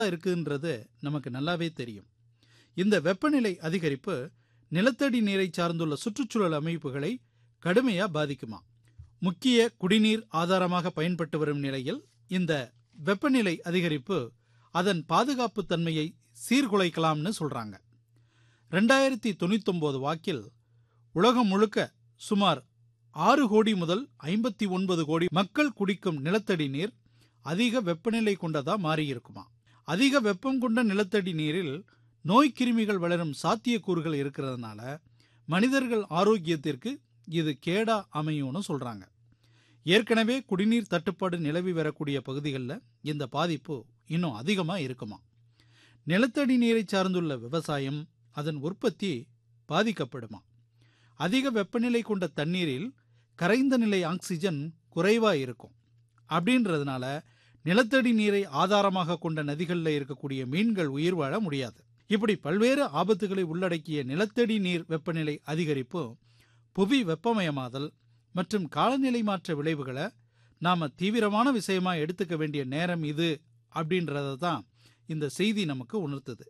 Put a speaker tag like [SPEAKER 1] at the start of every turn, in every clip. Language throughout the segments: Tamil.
[SPEAKER 1] இருக்குன்றது நமக்கு நல்லாவே தெரியும் இந்த வெப்பநிலை அதிகரிப்பு நிலத்தடி நீரை சார்ந்துள்ள சுற்றுச்சூழல் அமைப்புகளை கடுமையா பாதிக்குமா முக்கிய குடிநீர் ஆதாரமாக பயன்பட்டு வரும் நிலையில் இந்த வெப்பநிலை அதிகரிப்பு அதன் பாதுகாப்பு தன்மையை சீர்குலைக்கலாம்னு சொல்றாங்க ரெண்டாயிரத்தி தொண்ணூத்தொன்பது வாக்கில் உலகம் முழுக்க சுமார் ஆறு கோடி முதல் ஐம்பத்தி ஒன்பது கோடி மக்கள் குடிக்கும் நிலத்தடி நீர் அதிக வெப்பநிலை கொண்டதா மாறியிருக்குமா அதிக வெப்பம் கொண்ட நிலத்தடி நீரில் நோய் கிருமிகள் வளரும் சாத்தியக்கூறுகள் இருக்கிறதுனால மனிதர்கள் ஆரோக்கியத்திற்கு இது கேடா அமையும்னு சொல்றாங்க ஏற்கனவே குடிநீர் தட்டுப்பாடு நிலவி வரக்கூடிய பகுதிகளில் இந்த பாதிப்பு இன்னும் அதிகமா இருக்குமா நிலத்தடி நீரை சார்ந்துள்ள விவசாயம் அதன் உற்பத்தி பாதிக்கப்படுமா அதிக வெப்பநிலை கொண்ட தண்ணீரில் கரைந்த நிலை ஆக்சிஜன் குறைவா இருக்கும் அப்படின்றதுனால நிலத்தடி நீரை ஆதாரமாக கொண்ட நதிகளில் இருக்கக்கூடிய மீன்கள் உயிர் வாழ முடியாது இப்படி பல்வேறு ஆபத்துகளை உள்ளடக்கிய நிலத்தடி நீர் வெப்பநிலை அதிகரிப்பு புவி வெப்பமயமாதல் மற்றும் காலநிலை மாற்ற விளைவுகளை நாம தீவிரமான விஷயமா எடுத்துக்க வேண்டிய நேரம் இது அப்படின்றத தான் இந்த செய்தி நமக்கு உணர்த்துது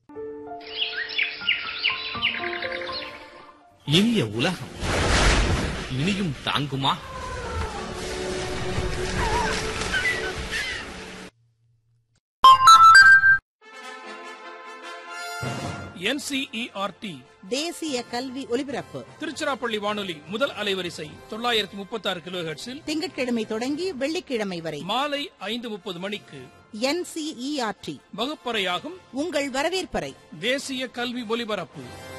[SPEAKER 2] இனிய உலகம் இனியும் தாங்குமா
[SPEAKER 3] என்சிஇஆர்டி
[SPEAKER 4] தேசிய கல்வி ஒலிபரப்பு
[SPEAKER 3] திருச்சிராப்பள்ளி வானொலி முதல் அலைவரிசை தொள்ளாயிரத்தி முப்பத்தி ஆறு கிலோ
[SPEAKER 4] திங்கட்கிழமை தொடங்கி வெள்ளிக்கிழமை வரை
[SPEAKER 3] மாலை ஐந்து முப்பது மணிக்கு
[SPEAKER 4] என்சிஇஆர்டி
[SPEAKER 3] வகுப்பறையாகும்
[SPEAKER 4] உங்கள் வரவேற்பறை
[SPEAKER 3] தேசிய கல்வி ஒலிபரப்பு